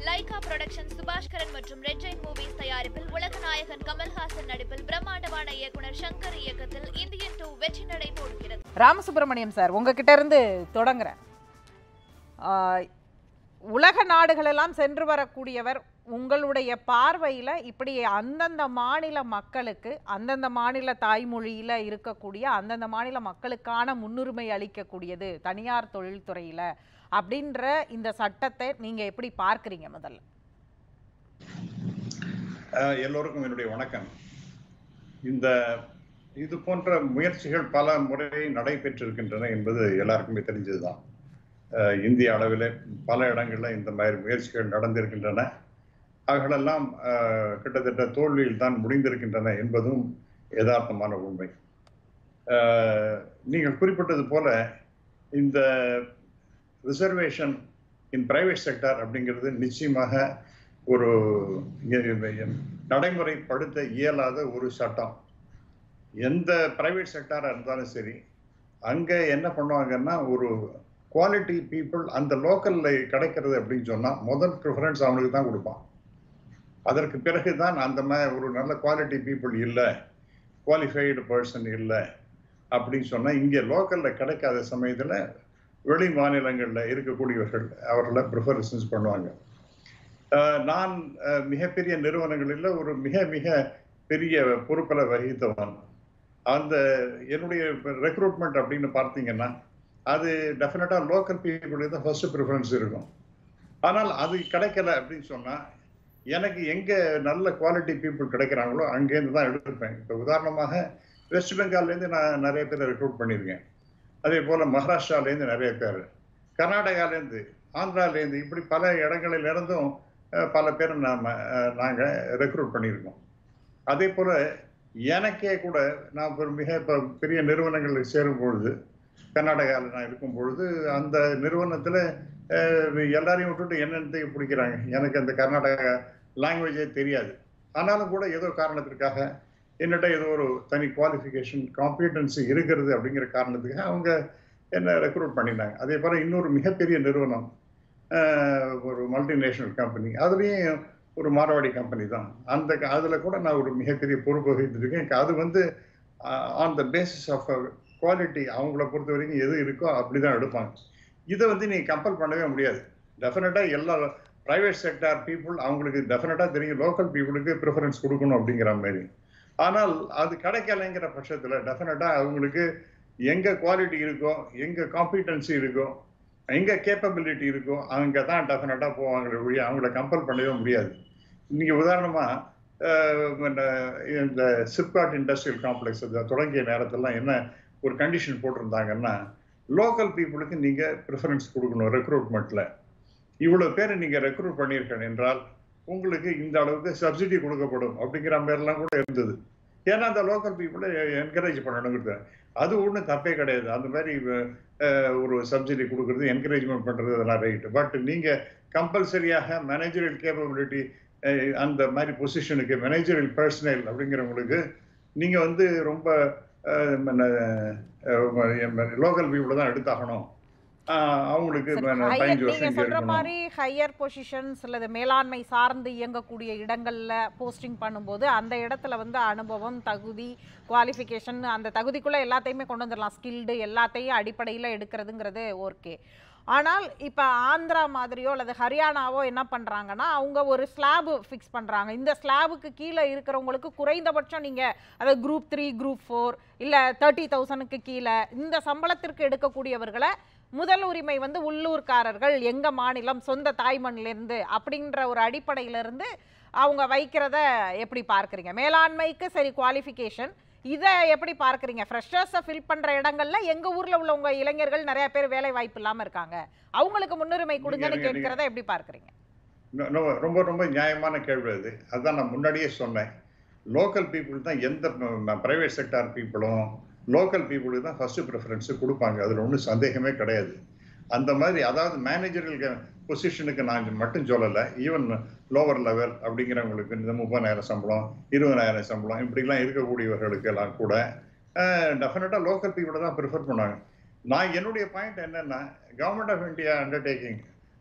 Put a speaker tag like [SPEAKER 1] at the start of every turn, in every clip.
[SPEAKER 1] Lyca production Subaskaran மற்றும் red Jain movies தயாரிப்பில் உலக நாயகன் கமல்ஹாசன் நடிப்பில் பிரம்மாண்டமான இயக்குனர் சங்கர் இயக்கத்தில் இந்தியன் டூ வெற்றி நடை போடுகிறது
[SPEAKER 2] ராமசுப்ரமணியம் சார் உங்ககிட்ட இருந்து தொடங்குறேன் ஆஹ், உலக நாடுகளெல்லாம் சென்று வரக்கூடியவர் உங்களுடைய பார்வையில் இப்படி அந்தந்த மாநில மக்களுக்கு அந்தந்த மாநில தாய்மொழியில் இருக்கக்கூடிய அந்தந்த மாநில மக்களுக்கான முன்னுரிமை அளிக்கக்கூடியது தனியார் தொழில்துறையில் அப்படின்ற இந்த சட்டத்தை நீங்கள் எப்படி பார்க்குறீங்க முதல்ல
[SPEAKER 3] அஹ் எல்லோருக்கும் என்னுடைய வணக்கம் இந்த இது போன்ற முயற்சிகள் பல முறை நடைபெற்றிருக்கின்றன என்பது எல்லாருக்குமே தெரிஞ்சதுதான் அஹ் இந்திய அளவில் பல இடங்கள்ல இந்த மாதிரி முயற்சிகள் நடந்திருக்கின்றன அவைகளெல்லாம் அஹ், கிட்டத்தட்ட தோல்வியில் தான் முடிந்திருக்கின்றன என்பதும் யதார்த்தமான உண்மை அஹ், நீங்கள் குறிப்பிட்டது போல இந்த ரிசர்வேஷன் இன் பிரைவேட் செக்டார் அப்படிங்கிறது நிச்சயமாக ஒரு நடைமுறைப்படுத்த இயலாத ஒரு சட்டம் எந்த பிரைவேட் செக்டாராக இருந்தாலும் சரி அங்கே என்ன பண்ணுவாங்கன்னா ஒரு குவாலிட்டி பீப்புள் அந்த லோக்கலில் கிடைக்கிறது அப்படின்னு சொன்னால் முதல் ப்ரிஃபரன்ஸ் அவனுக்கு தான் கொடுப்பான் அதற்கு பிறகு தான் அந்த மாதிரி ஒரு நல்ல குவாலிட்டி பீப்புள் இல்லை குவாலிஃபைடு பர்சன் இல்லை அப்படின்னு சொன்னால் இங்கே லோக்கலில் கிடைக்காத சமயத்தில் வெளி மாநிலங்களில் இருக்கக்கூடியவர்கள் அவர்களை ப்ரிஃபரன்சஸ் பண்ணுவாங்க அஹ் நான் அஹ், மிகப்பெரிய நிறுவனங்களில் ஒரு மிக மிக பெரிய பொறுப்பில் வகித்தவன் அந்த என்னுடைய ரெக்ரூட்மெண்ட் அப்படின்னு பார்த்தீங்கன்னா அது டெஃபினட்டாக லோக்கல் பீப்புளுக்கு தான் ஃபர்ஸ்ட் ப்ரிஃபரன்ஸ் இருக்கும் ஆனால் அது கிடைக்கல அப்படின்னு சொன்னால் எனக்கு எங்கே நல்ல குவாலிட்டி பீப்புள் கிடைக்கிறாங்களோ அங்கேருந்து தான் எடுப்பேன் இப்போ உதாரணமாக வெஸ்ட் பெங்கால்லேருந்து நான் நிறைய பேரை ரெக்ரூட் பண்ணியிருக்கேன் அதே போல் மகாராஷ்டிராலேருந்து நிறைய பேர் கர்நாடகாலேருந்து ஆந்திராலேருந்து இப்படி பல இடங்களில் இருந்தும் அஹ், பல பேர் நாம் நாங்கள் ரெக்ரூட் பண்ணியிருக்கோம் அதே போல் எனக்கே கூட நான் ஒரு மிக இப்போ பெரிய நிறுவனங்களில் சேரும் பொழுது கர்நாடகாவில் நான் இருக்கும் பொழுது அந்த நிறுவனத்தில் எல்லாரையும் விட்டுட்டு என்னென்னத்தையும் பிடிக்கிறாங்க எனக்கு அந்த கர்நாடகா லாங்குவேஜே தெரியாது ஆனாலும் கூட ஏதோ காரணத்திற்காக என்னட்ட ஏதோ ஒரு தனி குவாலிஃபிகேஷன் காம்பிடன்சி இருக்கிறது அப்படிங்கிற காரணத்துக்காக அவங்க என்ன ரெக்ரூட் பண்ணினாங்க அதே போல் இன்னொரு மிகப்பெரிய நிறுவனம் அஹ், ஒரு மல்டிநேஷனல் கம்பெனி அதுலேயும் ஒரு மாரவாடி கம்பெனி தான் அந்த அதில் கூட நான் ஒரு மிகப்பெரிய பொறுப்பு வகித்திருக்கேன் அது வந்து on the basis of quality அவங்கள பொறுத்த வரைக்கும் எது இருக்கோ அப்படி தான் எடுப்பாங்க இதை வந்து நீ கம்பல் பண்ணவே முடியாது டெஃபினட்டாக எல்லா ப்ரைவேட் செக்டார் பீப்புள் அவங்களுக்கு டெஃபினட்டாக தெரியும் லோக்கல் பீப்புளுக்கு ப்ரிஃபரன்ஸ் கொடுக்கணும் அப்படிங்கிற மாதிரி ஆனால் அது கிடைக்கலைங்கிற பட்சத்தில் டெஃபினட்டாக அவங்களுக்கு எங்கே குவாலிட்டி இருக்கோ எங்கே காம்பிடன்சி இருக்கோ எங்கே கேப்பபிலிட்டி இருக்கோ அங்கே தான் டெஃபினட்டாக போவாங்களே ஒழிய அவங்கள கம்பல் பண்ணவே முடியாது நீங்கள் உதாரணமாக இந்த சிப்காட் இண்டஸ்ட்ரியல் காம்ப்ளெக்ஸ் தொடங்கிய நேரத்திலாம் என்ன ஒரு கண்டிஷன் போட்டிருந்தாங்கன்னா லோக்கல் பீப்புளுக்கு நீங்கள் ப்ரிஃபரன்ஸ் கொடுக்கணும் ரெக்ரூட்மெண்ட்டில் இவ்வளோ பேர் நீங்கள் ரெக்ரூட் பண்ணியிருக்கேன் என்றால் உங்களுக்கு இந்த அளவுக்கு சப்சிடி கொடுக்கப்படும் அப்படிங்கிற மாதிரிலாம் கூட இருந்தது ஏன்னா அந்த லோக்கல் பீப்புளை என்கரேஜ் பண்ணணுங்கிறது அது ஒன்றும் தப்பே கிடையாது அந்த மாதிரி அஹ், ஒரு சப்சிடி கொடுக்கறது என்கரேஜ்மெண்ட் பண்ணுறது அதெல்லாம் ரைட்டு பட் நீங்கள் கம்பல்சரியாக மேனேஜரியல் கேப்பபிலிட்டி அந்த மாதிரி பொசிஷனுக்கு மேனேஜரியல் பர்சனல் அப்படிங்கிறவங்களுக்கு நீங்கள் வந்து ரொம்ப லோக்கல் பீப்புளை தான் எடுத்தாகணும் அஹ், அவங்களுக்கு
[SPEAKER 2] சரி,
[SPEAKER 3] பதினஞ்சு
[SPEAKER 2] higher- நீங்க
[SPEAKER 3] வருஷம் இங்கே
[SPEAKER 2] சொல்ற
[SPEAKER 3] இருக்கணும்
[SPEAKER 2] மாதிரி ஹையர் பொசிஷன்ஸ் அல்லது மேலாண்மை சார்ந்து இயங்கக்கூடிய இடங்கள்ல போஸ்டிங் பண்ணும்போது அந்த இடத்துல வந்து அனுபவம் தகுதி குவாலிஃபிகேஷன் அந்த தகுதிக்குள்ள எல்லாத்தையுமே கொண்டு வந்துடலாம் ஸ்கில்டு எல்லாத்தையும் அடிப்படையில் எடுக்கிறதுங்கிறது ஓகே ஆனால் இப்போ ஆந்திரா மாதிரியோ அல்லது ஹரியானாவோ என்ன பண்ணுறாங்கன்னா அவங்க ஒரு ஸ்லாபு ஃபிக்ஸ் பண்ணுறாங்க இந்த ஸ்லாபுக்கு கீழே இருக்கிறவங்களுக்கு குறைந்தபட்சம் நீங்கள் அதாவது குரூப் த்ரீ குரூப் ஃபோர் இல்லை தேர்ட்டி தௌசண்ட்க்கு கீழே இந்த சம்பளத்திற்கு எடுக்கக்கூடியவர்களை முதல் உரிமை வந்து உள்ளூர்காரர்கள் எங்க மாநிலம் சொந்த தாய்மண்ணிலிருந்து அப்படின்ற ஒரு அடிப்படையிலிருந்து அவங்க வைக்கிறத எப்படி பார்க்குறீங்க மேலாண்மைக்கு சரி குவாலிஃபிகேஷன் இதை எப்படி பார்க்குறீங்க ஃப்ரெஷர்ஸை ஃபில் பண்ணுற இடங்கள்ல எங்கள் ஊரில் உள்ளவங்க இளைஞர்கள் நிறைய பேர் வேலை வாய்ப்பு இல்லாமல் இருக்காங்க அவங்களுக்கு முன்னுரிமை கொடுங்கன்னு
[SPEAKER 3] நீங்க-
[SPEAKER 2] கேட்கிறத எப்படி பார்க்குறீங்க
[SPEAKER 3] நோ- நோ- ரொம்ப ரொம்ப நியாயமான கேள்வி அது அதுதான் நான் முன்னாடியே சொன்னேன் லோக்கல் பீப்புள் தான் எந்த பிரைவேட் செக்டார் பீப்புளும் லோக்கல் பீப்புளுக்கு தான் ஃபர்ஸ்ட் ப்ரிஃபரன்ஸ் கொடுப்பாங்க அதில் ஒன்றும் சந்தேகமே கிடையாது அந்த மாதிரி அதாவது மேனேஜரல் பொசிஷனுக்கு நான் மட்டும் சொல்லலை ஈவன் லோவர் லெவல் அப்படிங்கிறவங்களுக்கு இந்த முப்பதாயிரம் சம்பளம் இருபதாயிரம் சம்பளம் இப்படிலாம் இருக்கக்கூடியவர்களுக்கு எல்லாம் கூட டெஃபினட்டாக லோக்கல் பீப்புளை தான் ப்ரிஃபர் பண்ணாங்க நான் என்னுடைய பாயிண்ட் என்னன்னா கவர்மெண்ட் ஆஃப் இந்தியா அண்டர்டேக்கிங்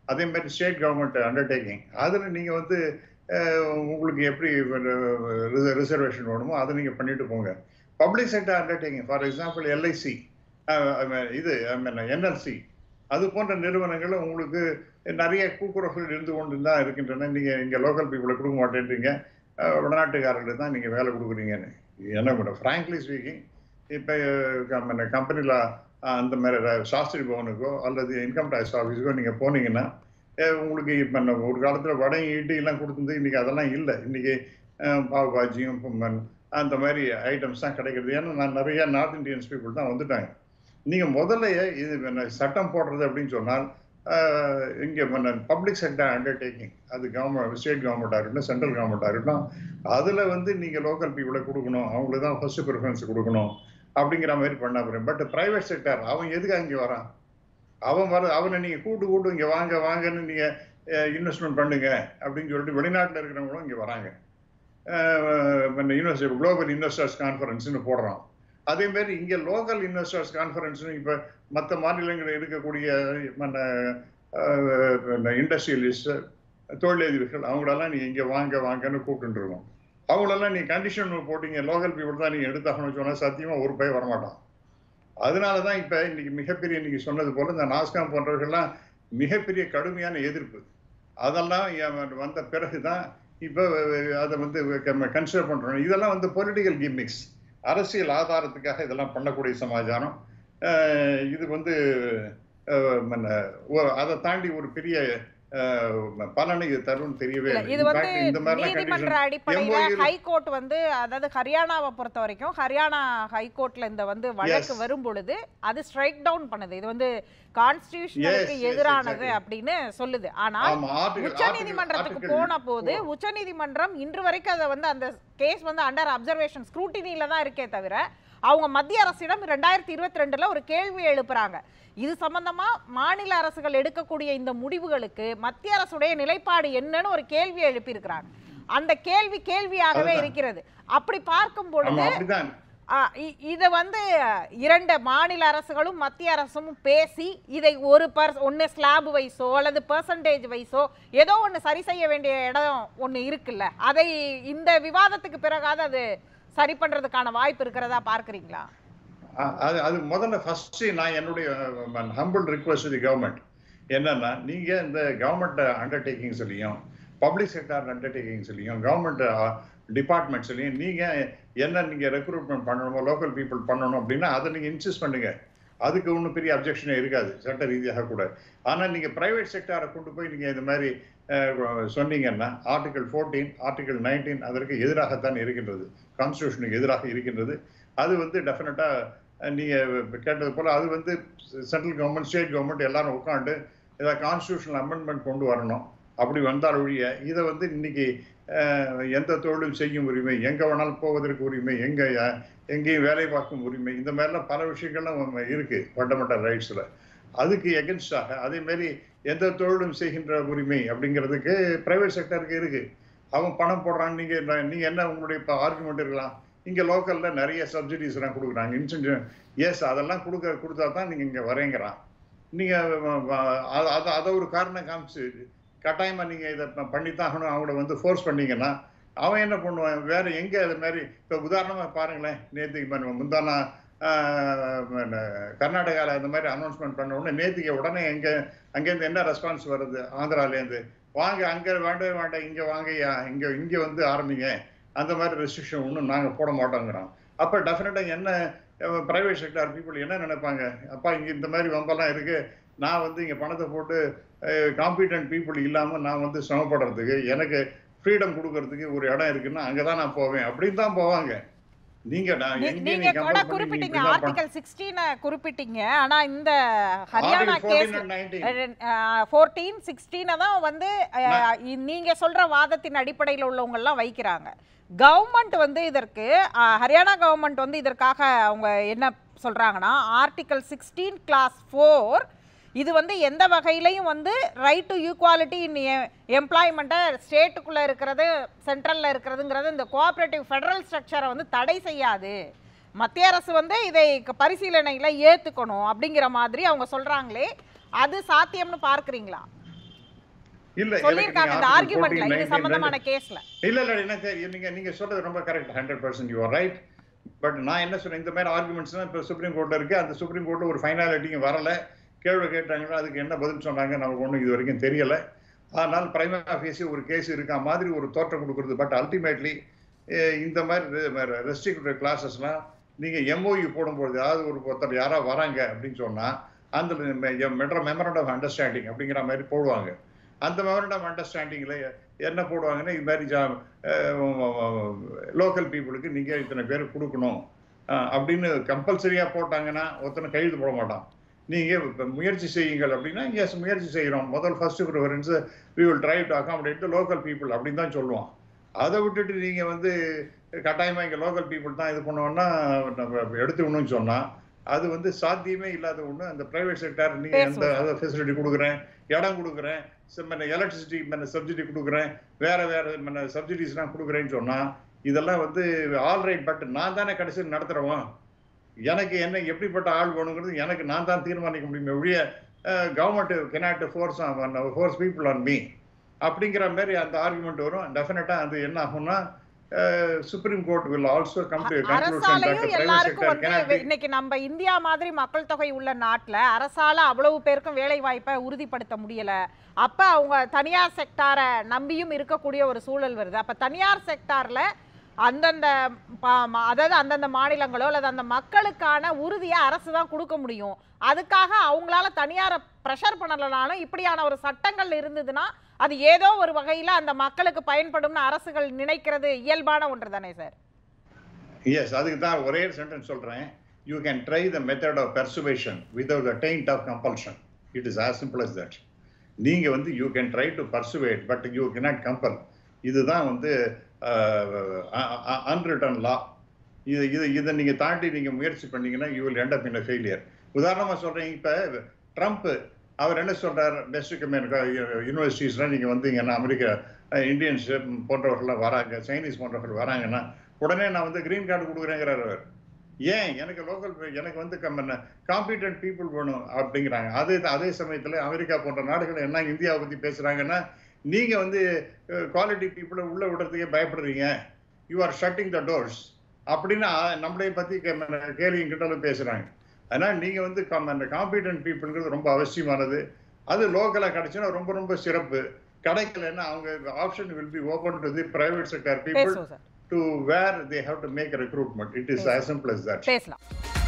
[SPEAKER 3] அதே மாதிரி ஸ்டேட் கவர்மெண்ட் அண்டர்டேக்கிங் அதில் நீங்கள் வந்து அஹ், உங்களுக்கு எப்படி ரிசர்வேஷன் வேணுமோ அதை நீங்கள் பண்ணிட்டு போங்க public sector undertaking for example LIC இது என்எல்சி அது போன்ற நிறுவனங்கள் உங்களுக்கு நிறைய கூக்குறவுகள் இருந்து கொண்டு தான் இருக்கின்றன நீங்கள் இங்கே லோக்கல் பீப்புளை கொடுக்க மாட்டேன்றீங்க அஹ், வெளிநாட்டுக்காரர்களுக்கு தான் நீங்கள் வேலை கொடுக்குறீங்கன்னு என்ன மேடம் ஃப்ராங்க்லி ஸ்பீக்கிங் இப்போ கம்பெனியில் அந்த மாதிரி ர- சாஸ்திரி பவனுக்கோ அல்லது இன்கம் டேக்ஸ் ஆஃபீஸுக்கோ நீங்கள் போனீங்கன்னா அஹ், உங்களுக்கு இப்போ ஒரு காலத்தில் வடை இட்லி எல்லாம் கொடுத்துருந்து இன்றைக்கி அதெல்லாம் இல்லை இன்றைக்கி பாவ் பாஜியும் பொம்மன் அந்த மாதிரி ஐட்டம்ஸ் தான் கிடைக்கிறது ஏன்னா நான் நிறைய நார்த் இந்தியன்ஸ் பீப்புள் தான் வந்துட்டாங்க நீங்கள் முதல்ல இது என்ன சட்டம் போடுறது அப்படின்னு சொன்னால் அஹ், இங்கே பப்ளிக் செக்டர் அண்டர்டேக்கிங் அது கவர்மெண்ட் ஸ்டேட் கவர்மெண்ட்டாக இருக்கட்டும் சென்ட்ரல் கவர்மெண்ட்டாக இருக்கட்டும் அதில் வந்து நீங்கள் லோக்கல் பீப்புளை கொடுக்கணும் அவங்களுக்கு தான் ஃபர்ஸ்ட் ப்ரிஃபரன்ஸ் கொடுக்கணும் அப்படிங்கிற மாதிரி பண்ண போகிறேன் பட் ப்ரைவேட் செக்டர் அவன் எதுக்கு அங்கே வரான் அவன் வர அவனை நீங்கள் கூட்டு கூட்டு இங்கே வாங்க வாங்கன்னு நீங்கள் இன்வெஸ்ட்மெண்ட் பண்ணுங்க அப்படின்னு சொல்லிட்டு வெளிநாட்டில் இருக்கிறவங்களும் இங்கே வராங்க யூனிவர்சிட்டி குளோபல் இன்வெஸ்டர்ஸ் கான்ஃபரன்ஸ்னு போடுறான் அதே மாதிரி இங்கே லோக்கல் இன்வெஸ்டர்ஸ் கான்ஃபரன்ஸ்னு இப்போ மற்ற மாநிலங்களில் இருக்கக்கூடிய இண்டஸ்ட்ரியலிஸ்ட் தொழிலதிபர்கள் அவங்களெல்லாம் நீ இங்கே வாங்க வாங்கன்னு கூப்பிட்டுருக்கோம் அவங்களெல்லாம் நீ கண்டிஷன் போட்டீங்க லோக்கல் பீப்புள் தான் நீங்கள் எடுத்தாகணும்னு சொன்னால் சத்தியமாக ஒரு பய வரமாட்டான் அதனால தான் இப்போ இன்னைக்கு மிகப்பெரிய இன்னைக்கு சொன்னது போல இந்த நாஸ்காம் போன்றவர்கள்லாம் மிகப்பெரிய கடுமையான எதிர்ப்பு அதெல்லாம் எ- வந்த பிறகு தான் இப்போ அதை வந்து கன்சிடர் பண்ணுறோம் இதெல்லாம் வந்து பொலிட்டிக்கல் கிம்மிக்ஸ் அரசியல் ஆதாரத்துக்காக இதெல்லாம் பண்ணக்கூடிய சமாச்சாரம் அஹ் இது வந்து அஹ், மன்ன, ஒ- அதை தாண்டி ஒரு பெரிய அஹ், பலனை இது தரும்னு தெரியவே
[SPEAKER 2] இல்ல,
[SPEAKER 3] இல்லை
[SPEAKER 2] இது
[SPEAKER 3] In
[SPEAKER 2] வந்து
[SPEAKER 3] fact, இந்த மாதிரிலாம்
[SPEAKER 2] நீதிமன்ற
[SPEAKER 3] condition
[SPEAKER 2] அடிப்படையில
[SPEAKER 3] MOU ல-
[SPEAKER 2] ஹைகோர்ட் வந்து அதாவது ஹரியானாவை பொறுத்த வரைக்கும் ஹரியானா ஹைகோர்ட்ல இந்த வந்து வழக்கு
[SPEAKER 3] Yes.
[SPEAKER 2] வரும் பொழுது அது ஸ்ட்ரைக் டவுன் பண்ணுது இது வந்து கான்ஸ்டிடியூஷனுக்கு
[SPEAKER 3] Yes, yes,
[SPEAKER 2] எதிரானது
[SPEAKER 3] exactly.
[SPEAKER 2] அப்படின்னு சொல்லுது ஆனால்
[SPEAKER 3] ஆமா, article-
[SPEAKER 2] உச்ச
[SPEAKER 3] article-
[SPEAKER 2] நீதிமன்றத்துக்கு
[SPEAKER 3] article
[SPEAKER 2] போன போது
[SPEAKER 3] four.
[SPEAKER 2] உச்ச நீதிமன்றம் இன்று வரைக்கும் அதை வந்து அந்த கேஸ் வந்து அண்டர் அப்சர்வேஷன் ஸ்க்ரூட்டினில தான் இருக்கே தவிர அவங்க மத்திய அரசிடம் ரெண்டாயிரத்தி இருபத்தி ரெண்டுல ஒரு கேள்வி எழுப்புறாங்க இது சம்பந்தமா மாநில அரசுகள் எடுக்கக்கூடிய இந்த முடிவுகளுக்கு மத்திய அரசுடைய நிலைப்பாடு என்னன்னு ஒரு கேள்வி எழுப்பியிருக்கிறாங்க அந்த கேள்வி கேள்வியாகவே
[SPEAKER 3] அதுதான்.
[SPEAKER 2] இருக்கிறது அப்படி பார்க்கும் பொழுது
[SPEAKER 3] ஆமா அப்படிதான்
[SPEAKER 2] ஆ, இ- இதை வந்து இரண்டு மாநில அரசுகளும் மத்திய அரசும் பேசி இதை ஒரு பர் ஒன்று ஸ்லாப் வைஸோ அல்லது பர்சன்டேஜ் வைஸோ ஏதோ ஒன்று சரி செய்ய வேண்டிய இடம் ஒன்று இருக்குல்ல அதை இந்த விவாதத்துக்கு பிறகாவது அது சரி பண்றதுக்கான வாய்ப்பு இருக்கிறதா பார்க்கறீங்களா
[SPEAKER 3] அ- அது அது முதல்ல ஃபர்ஸ்ட் நான் என்னுடைய ஹம்பிள் ரிக்வஸ்ட் தி கவர்மெண்ட் என்னன்னா நீங்க இந்த கவர்மெண்ட் அண்டர்டேக்கிங்ஸ்லையும் பப்ளிக் செக்டார் அண்டர்டேக்கிங்ஸ்லையும் கவர்மெண்ட் டிபார்ட்மெண்ட்ஸ்லையும் நீங்க என்ன நீங்க ரெக்ரூட்மெண்ட் பண்ணணுமோ லோக்கல் பீப்புள் பண்ணணும் அப்படின்னா அதை நீங்க இன்சிஸ்ட் பண்ணுங்க அதுக்கு ஒன்றும் பெரிய அப்ஜெக்ஷனே இருக்காது சட்ட ரீதியாக கூட ஆனா நீங்க பிரைவேட் செக்டாரை கொண்டு போய் நீங்க இந்த மாதிரி அஹ், சொன்னீங்கன்னா ஆர்டிகல் ஃபோர்டீன் ஆர்டிகல் நைன்டீன் அதற்கு எதிராகத்தான் இருக்கின்றது கான்ஸ்டியூஷனுக்கு எதிராக இருக்கின்றது அது வந்து டெஃபினட்டா நீங்க கேட்டது போல அது வந்து சென்ட்ரல் கவர்மெண்ட் ஸ்டேட் கவர்மெண்ட் எல்லாரும் உட்காந்து ஏதாவது கான்ஸ்டியூஷனல் அமெண்ட்மெண்ட் கொண்டு வரணும் அப்படி வந்தால் ஒழிய இதை வந்து இன்னைக்கு அஹ், எந்த தொழிலும் செய்யும் உரிமை எங்க வேணாலும் போவதற்கு உரிமை எங்க அஹ், எங்கேயும் வேலை பார்க்கும் உரிமை இந்த மாதிரிலாம் பல விஷயங்கள்லாம் இருக்கு ஃபண்டமெண்டல் ரைட்ஸ்ல அதுக்கு எகென்ஸ்டாக அதே மாதிரி எந்த தொழிலும் செய்கின்ற உரிமை அப்படிங்கிறதுக்கு பிரைவேட் செக்டருக்கு இருக்கு அவன் பணம் போடுறான் நீங்க என்ன- நீங்க என்ன உங்களுடைய இப்போ ஆர்குமெண்ட் இருக்கலாம் இங்க லோக்கல்ல நிறைய சப்சிடிஸ் எல்லாம் கொடுக்குறாங்க இன்சென்டிவ் எஸ் அதெல்லாம் கொடுக்க கொடுத்தா தான் நீங்க இங்க வரேங்கிறான் நீங்க வ- வ- அத- அத- அதை ஒரு காரணம் காமிச்சு கட்டாயமா நீங்க இதை ப- பண்ணித்தாகணும் அவங்கள வந்து ஃபோர்ஸ் பண்ணீங்கன்னா அவன் என்ன பண்ணுவான் வேற எங்க அது மாதிரி இப்போ உதாரணமா பாருங்களேன் நேற்றுக்கு ம- முந்தானா கர்நாடகாவில் இந்த மாதிரி அனௌன்ஸ்மெண்ட் பண்ண உடனே நேற்றுக்கு உடனே எங்க அங்கேருந்து என்ன ரெஸ்பான்ஸ் வருது ஆந்திராலேருந்து வாங்க அங்க வேண்டவே வேண்டாம் இங்க வாங்கய்யா இங்க இங்க வந்து ஆரம்பிங்க அந்த மாதிரி ரெஸ்ட்ரிக்ஷன் ஒன்றும் நாங்க போட மாட்டோங்கிறோம் அப்ப டெஃபினட்டா என்ன பிரைவேட் செக்டார் பீப்புள் என்ன நினைப்பாங்க அப்பா இங்க இந்த மாதிரி வம்பெல்லாம் இருக்கு நான் வந்து இங்க பணத்தை போட்டு காம்பிடன்ட் பீப்புள் இல்லாம நான் வந்து சிரமப்படுறதுக்கு எனக்கு ஃப்ரீடம் கொடுக்கறதுக்கு ஒரு இடம் இருக்குன்னா அங்கதான் நான் போவேன் அப்படின்னு தான் போவாங்க நீங்க நான்
[SPEAKER 2] நீ-
[SPEAKER 3] எங்கேயும்
[SPEAKER 2] நீங்க
[SPEAKER 3] நீ
[SPEAKER 2] கூட
[SPEAKER 3] compel பண்ணி நீ
[SPEAKER 2] குறிப்பிட்டீங்க
[SPEAKER 3] இப்படிதான் பண்ண-
[SPEAKER 2] ஆர்டிகல் சிக்ஸ்டீனை குறிப்பிட்டீங்க ஆனா இந்த Haryana
[SPEAKER 3] Article
[SPEAKER 2] case
[SPEAKER 3] 14 and 19.
[SPEAKER 2] Fourteen சிக்ஸ்டீனை தான் வந்து அஹ், இ- நீங்க சொல்ற வாதத்தின் அடிப்படையில் உள்ளவங்க எல்லாம் வைக்கிறாங்க கவர்மெண்ட் வந்து இதற்கு அஹ், ஹரியானா கவர்மெண்ட் வந்து இதற்காக அவங்க என்ன சொல்றாங்கன்னா ஆர்டிகல் சிக்ஸ்டீன் கிளாஸ் ஃபோர் இது வந்து எந்த வகையிலையும் வந்து ரைட் டு ஈக்குவாலிட்டி இன் எம்ப்ளாய்மெண்ட்டை ஸ்டேட்டுக்குள்ளே இருக்கிறது சென்ட்ரலில் இருக்கிறதுங்கிறது இந்த கோஆப்ரேட்டிவ் ஃபெடரல் ஸ்ட்ரக்சரை வந்து தடை செய்யாது மத்திய அரசு வந்து இதை க- பரிசீலனையில ஏத்துக்கணும் அப்படிங்கிற மாதிரி அவங்க சொல்றாங்களே அது சாத்தியம்னு பார்க்கறீங்களா
[SPEAKER 3] இல்ல
[SPEAKER 2] சொல்லியிருக்காங்க இந்த ஆர்குமெண்ட்ல இது சம்பந்தமான கேஸ்ல
[SPEAKER 3] இல்ல இல்ல என்ன தெரி- நீங்க நீங்க சொல்றது ரொம்ப correct hundred percent you right but நான் என்ன சொல்றேன் இந்த மாதிரி ஆர்குமெண்ட்ஸ்லாம் இப்போ சுப்ரீம் கோர்ட்ல இருக்கு அந்த சுப்ரீம் கோர்ட்ல ஒரு ஃபைனாலிட்டியும் வரல கேள்வி கேட்டாங்கன்னா அதுக்கு என்ன பதில் சொன்னாங்க நமக்கு ஒன்றும் இது வரைக்கும் தெரியல ஆனால் பிரைமா ஃபேஸி ஒரு கேஸ் இருக்கா மாதிரி ஒரு தோற்றம் கொடுக்குறது பட் அல்டிமேட்லி இந்த மாதிரி ரெஸ்ட்ரிக்டட் கிளாஸஸ்லாம் நீங்க எம்ஓயு போடும்போது அதாவது ஒரு ஒருத்தர் யாரா வராங்க அப்படின்னு சொன்னா அந்த மெட்ரோ மெமரண்ட் ஆஃப் அண்டர்ஸ்டாண்டிங் அப்படிங்கிற மாதிரி போடுவாங்க அந்த மெமரண்ட் ஆஃப் அண்டர்ஸ்டாண்டிங்கில் என்ன போடுவாங்கன்னா இது மாதிரி லோக்கல் பீப்புளுக்கு நீங்கள் இத்தனை பேர் கொடுக்கணும் அஹ், அப்படின்னு கம்பல்சரியாக போட்டாங்கன்னா ஒருத்தனை கையெழுத்து போட மாட்டான் நீங்கள் இப்போ முயற்சி செய்யுங்கள் அப்படின்னா எஸ் முயற்சி செய்கிறோம் முதல் first preference we will try to accommodate local people அப்படின்னு தான் சொல்லுவோம் அதை விட்டுட்டு நீங்கள் வந்து கட்டாயமாக இங்கே லோக்கல் பீப்புள் தான் இது பண்ணுவோன்னா நம்ம எடுத்துக்கணும்னு சொன்னால் அது வந்து சாத்தியமே இல்லாத ஒன்று அந்த பிரைவேட் செக்டார் நீங்கள் அந்த
[SPEAKER 2] பேசுவோம்.
[SPEAKER 3] அதை ஃபெசிலிட்டி கொடுக்குறேன் இடம் கொடுக்குறேன் எலக்ட்ரிசிட்டி சப்சிடி கொடுக்குறேன் வேற வேற சப்சிடிஸ்லாம் கொடுக்குறேன்னு சொன்னா இதெல்லாம் வந்து ஆல்ரைட் பட் நான் தானே கடைசியில் நடத்துறவன் எனக்கு என்ன எப்படிப்பட்ட ஆள் வேணுங்கிறது எனக்கு நான் தான் தீர்மானிக்க முடியுமே ஒழிய government cannot force force people on me அப்படிங்கிற மாதிரி அந்த ஆர்குமெண்ட் வரும் டெஃபினட்டா அது என்ன ஆகும்னா supreme court will also come to
[SPEAKER 2] அரசாலையும் எல்லாருக்கும் வந்து இன்னைக்கு நம்ம இந்தியா மாதிரி மக்கள் தொகை உள்ள நாட்டுல அரசால அவ்வளவு பேருக்கும் வேலை வாய்ப்பை உறுதிப்படுத்த முடியல அப்ப அவங்க தனியார் செக்டாரை நம்பியும் இருக்கக்கூடிய ஒரு சூழல் வருது அப்ப தனியார் செக்டார்ல அந்தந்த ப- ம- அதாவது அந்தந்த மாநிலங்களோ அல்லது அந்த மக்களுக்கான உறுதியை அரசு தான் கொடுக்க முடியும் அதுக்காக அவங்களால தனியாரை ப்ரெஷர் பண்ணலனாலும் இப்படியான ஒரு சட்டங்கள் இருந்ததுன்னா அது ஏதோ ஒரு வகையில அந்த மக்களுக்கு பயன்படும்னு அரசுகள் நினைக்கிறது இயல்பான ஒன்று தானே சார்
[SPEAKER 3] எஸ் அதுக்கு தான் ஒரே சென்டென்ஸ் சொல்றேன் you can try the method of persuasion without the taint of compulsion it is as simple as that நீங்க வந்து you can try to persuade but you cannot compel இதுதான் வந்து அன்ரிட்டன் லா இது இது இதை நீங்க தாண்டி நீங்க முயற்சி பண்ணீங்கன்னா you will end up in a failure உதாரணமா சொல்றேன் இப்ப ட்ரம்ப் அவர் என்ன சொல்றார் பெஸ்ட் யூனிவர்சிட்டிஸ்லாம் நீங்க வந்தீங்கன்னா அமெரிக்கா இந்தியன்ஸ் போன்றவர்கள்லாம் வராங்க சைனீஸ் போன்றவர்கள் வராங்கன்னா உடனே நான் வந்து கிரீன் கார்டு கொடுக்குறேங்கிறார் அவர் ஏன் எனக்கு லோக்கல் எனக்கு வந்து காம்பிடன்ட் பீப்புள் வேணும் அப்படிங்கிறாங்க அதே அதே சமயத்துல அமெரிக்கா போன்ற நாடுகள் என்ன இந்தியாவை பத்தி பேசுறாங்கன்னா நீங்க வந்து குவாலிட்டி பீப்புளை உள்ள விடுறதுக்கே பயப்படுறீங்க you are shutting the doors அப்படின்னு அஹ், நம்மளை பத்தி கே- கேலியும் கிண்டலும் பேசுறாங்க அதனால நீங்க வந்து காம்பிடன்ட் பீப்புள்ங்கிறது ரொம்ப அவசியமானது அது லோக்கலா கிடைச்சுன்னா ரொம்ப ரொம்ப சிறப்பு கிடைக்கலன்னா அவங்க option will be open to the private sector people
[SPEAKER 2] பேசுவோம் sir
[SPEAKER 3] to where they have to make recruitment it is as simple as that
[SPEAKER 2] பேசலாம்